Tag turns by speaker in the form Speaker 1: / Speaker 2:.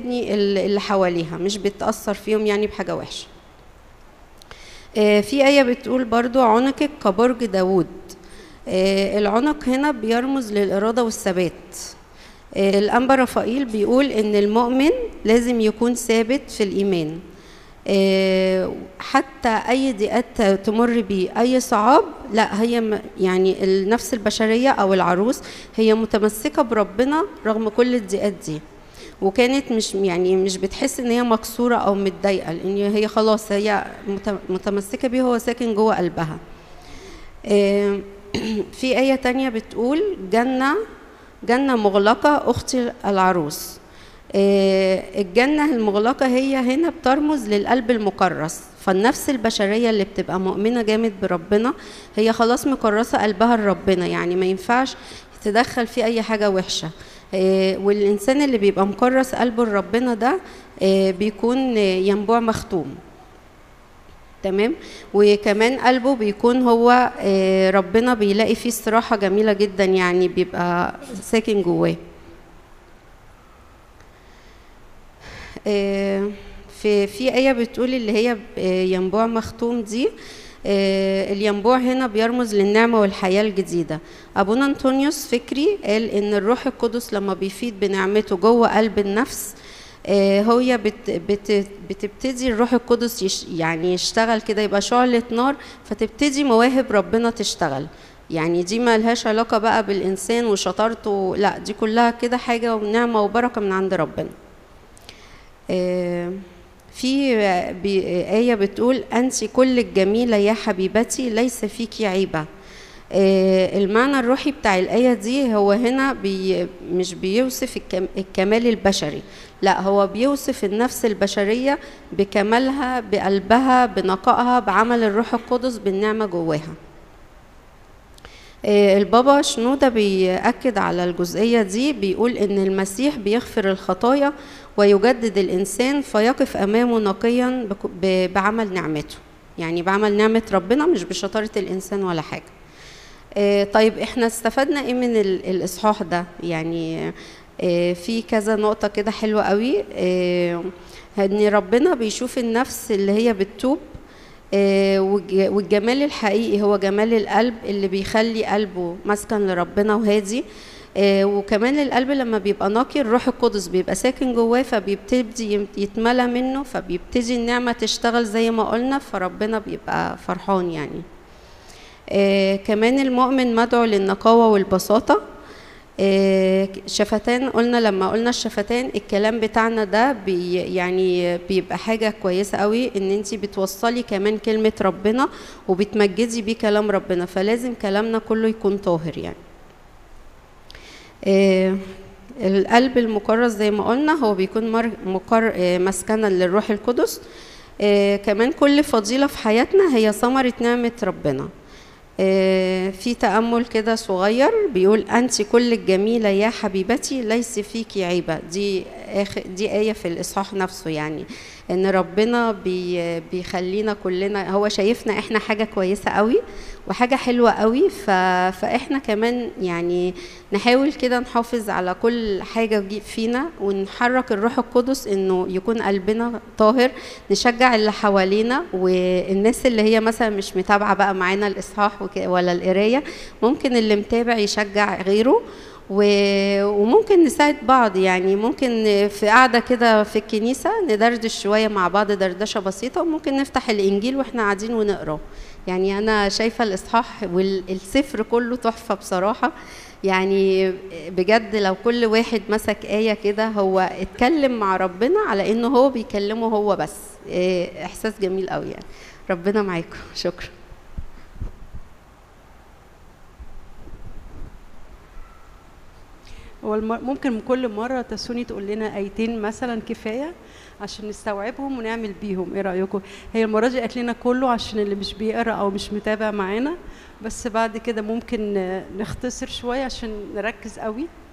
Speaker 1: بتبني ال- اللي حواليها مش بتأثر فيهم يعني بحاجة وحشة آه، في آية بتقول برضو عنقك كبرج داود آه، العنق هنا بيرمز للإرادة والثبات آه، الأنبا رفائيل بيقول إن المؤمن لازم يكون ثابت في الإيمان آه، حتى أي ضيقات تمر بيه أي صعاب لا هي م- يعني النفس البشرية أو العروس هي متمسكة بربنا رغم كل الضيقات دي وكانت مش يعني مش بتحس ان هي مكسوره او متضايقه لان هي خلاص هي مت- متمسكه بيه هو ساكن جوه قلبها آه، في آية تانية بتقول جنة جنة مغلقة أختي العروس آه، الجنة المغلقة هي هنا بترمز للقلب المكرس فالنفس البشرية اللي بتبقى مؤمنة جامد بربنا هي خلاص مكرسة قلبها لربنا يعني ما ينفعش تدخل فيه أي حاجة وحشة آه، والإنسان اللي بيبقى مكرس قلبه لربنا ده آه، بيكون آه، ينبوع مختوم تمام وكمان قلبه بيكون هو آه، ربنا بيلاقي فيه استراحة جميلة جدا يعني بيبقى ساكن جواه آه، في في آية بتقول اللي هي آه، ينبوع مختوم دي آه، الينبوع هنا بيرمز للنعمة والحياة الجديدة أبونا أنطونيوس فكري قال إن الروح القدس لما بيفيد بنعمته جوه قلب النفس آه، هي بت بت بتبتدي الروح القدس يش يعني يشتغل كده يبقى شعلة نار فتبتدي مواهب ربنا تشتغل يعني دي ما لهاش علاقة بقى بالإنسان وشطارته لا دي كلها كده حاجة ونعمة وبركة من عند ربنا آه، في بي- آية بتقول أنت كل الجميلة يا حبيبتي ليس فيك عيبة آه، المعنى الروحي بتاع الآية دي هو هنا بي مش بيوصف الكم- الكمال البشري لا هو بيوصف النفس البشرية بكمالها بقلبها بنقائها بعمل الروح القدس بالنعمة جواها آه، البابا شنودة بيأكد على الجزئية دي بيقول إن المسيح بيغفر الخطايا ويجدد الإنسان فيقف أمامه نقيا بك- ب- بعمل نعمته يعني بعمل نعمة ربنا مش بشطارة الإنسان ولا حاجة آه، طيب احنا استفدنا ايه من ال- الإصحاح ده يعني آه، في كذا نقطة كده حلوة قوي آه، ان ربنا بيشوف النفس اللي هي بتتوب آه، والج- والجمال الحقيقي هو جمال القلب اللي بيخلي قلبه مسكن لربنا وهادي آه، وكمان القلب لما بيبقى نقي الروح القدس بيبقى ساكن جواه فبيبتدي يم- يتملى منه فبيبتدي النعمة تشتغل زي ما قلنا فربنا بيبقى فرحان يعني آه، كمان المؤمن مدعو للنقاوة والبساطة آه، شفتان قلنا لما قلنا الشفتان الكلام بتاعنا ده بي يعني بيبقى حاجة كويسة قوي ان انت بتوصلي كمان كلمة ربنا وبتمجدي بيه كلام ربنا فلازم كلامنا كله يكون طاهر يعني آه، القلب المكرس زي ما قلنا هو بيكون مر- مقر آه، مسكنا للروح القدس آه، كمان كل فضيلة في حياتنا هي ثمرة نعمة ربنا آه، في تأمل كده صغير بيقول أنت كل الجميلة يا حبيبتي ليس فيك عيبة دي آخر دي آية في الإصحاح نفسه يعني إن ربنا بي بيخلينا كلنا هو شايفنا إحنا حاجة كويسة قوي وحاجة حلوة قوي ف... فإحنا كمان يعني نحاول كده نحافظ على كل حاجة جي- فينا ونحرك الروح القدس إنه يكون قلبنا طاهر نشجع اللي حوالينا والناس اللي هي مثلا مش متابعة بقى معانا الإصحاح وك- ولا القراية ممكن اللي متابع يشجع غيره و- وممكن نساعد بعض يعني ممكن في قاعدة كده في الكنيسة ندردش شوية مع بعض دردشة بسيطة وممكن نفتح الإنجيل وإحنا قاعدين ونقراه يعني أنا شايفة الإصحاح والسفر كله تحفة بصراحة يعني بجد لو كل واحد مسك آية كده هو اتكلم مع ربنا على إنه هو بيكلمه هو بس إيه، إحساس جميل قوي يعني ربنا معاكم شكرا
Speaker 2: هو الم- ممكن كل مرة تسوني تقول لنا آيتين مثلا كفاية عشان نستوعبهم ونعمل بيهم ايه رأيكم هي المرة دي قالت لنا كله عشان اللي مش بيقرا او مش متابع معانا بس بعد كده ممكن آه، نختصر شوية عشان نركز قوي